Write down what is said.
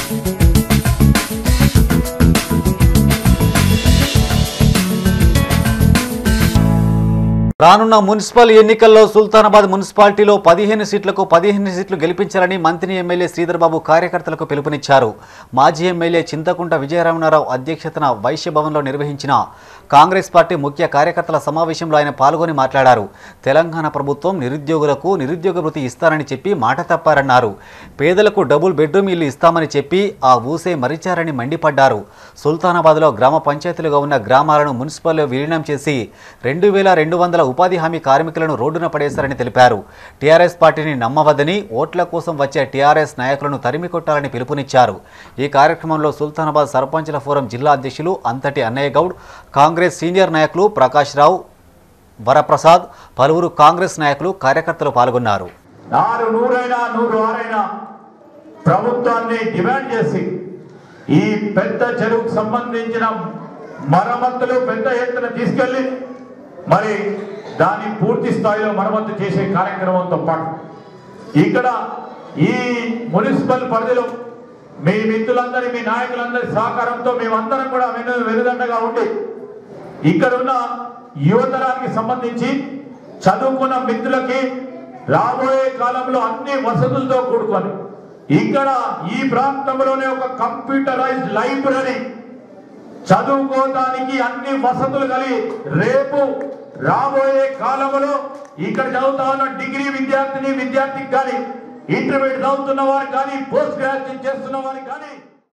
రానున్న మున్సిపల్ ఎన్నికల్లో సుల్తానాబాద్ మున్సిపాలిటీలో పదిహేను సీట్లకు పదిహేను సీట్లు గెలిపించాలని మంత్రి ఎమ్మెల్యే శ్రీధర్ బాబు కార్యకర్తలకు పిలుపునిచ్చారు మాజీ ఎమ్మెల్యే చింతకుంట విజయరమణారావు అధ్యక్షతన వైశ్య భవన్లో నిర్వహించిన కాంగ్రెస్ పార్టీ ముఖ్య కార్యకర్తల సమావేశంలో ఆయన పాల్గొని మాట్లాడారు తెలంగాణ ప్రభుత్వం నిరుద్యోగులకు నిరుద్యోగ వృత్తి ఇస్తారని చెప్పి మాట తప్పారన్నారు పేదలకు డబుల్ బెడ్రూమ్ ఇల్లు ఇస్తామని చెప్పి ఆ ఊసే మరిచారని మండిపడ్డారు సుల్తానాబాద్లో గ్రామ పంచాయతీలుగా ఉన్న గ్రామాలను మున్సిపల్లో విలీనం చేసి రెండు వేల రెండు వందల ఉపాధి హామీ కార్మికులను రోడ్డున పడేశారని తెలిపారు టీఆర్ఎస్ పార్టీని నమ్మవద్దని ఓట్ల కోసం వచ్చే టీఆర్ఎస్ నాయకులను తరిమి కొట్టాలని పిలుపునిచ్చారు ఈ కార్యక్రమంలో సుల్తానాబాద్ సర్పంచుల ఫోరం జిల్లా అధ్యక్షులు అంతటి అన్నయ్య గౌడ్ కాంగ్రెస్ సీనియర్ నాయకులు ప్రకాష్ రావు వరప్రసాద్ పలువురు కాంగ్రెస్ నాయకులు కార్యకర్తలు పాల్గొన్నారు నారు నూరైనా నూరు ఆరైనా ప్రభుత్వాన్ని డిమాండ్ చేసి ఈ పెద్ద చెరువుకు సంబంధించిన మరమ్మతులు పెద్ద ఎత్తున తీసుకెళ్లి మరి దాన్ని పూర్తి స్థాయిలో మరమ్మతు చేసే కార్యక్రమంతో పాటు ఇక్కడ ఈ మున్సిపల్ పరిధిలో మీ మిత్రులందరి మీ నాయకులందరి సహకారంతో మేమందరం కూడా వెను వెనుదండగా ఉండి ఇక్కడున్న యువతరానికి సంబంధించి చదువుకున్న మిత్రులకి రాబోయే కాలంలో అన్ని వసతులతో కూడుకొని ఇక్కడ ఈ ప్రాంతంలోనే ఒక కంప్యూటరైజ్డ్ లైబ్రరీ చదువుకోవడానికి అన్ని వసతులు కలిగి రేపు రాబోయే కాలంలో ఇక్కడ చదువుతా ఉన్న డిగ్రీ విద్యార్థిని విద్యార్థికి కానీ ఇంటర్మీడియట్ చదువుతున్న వారు కానీ పోస్ట్ గ్రాడ్యుయేట్ చేస్తున్న వారికి కానీ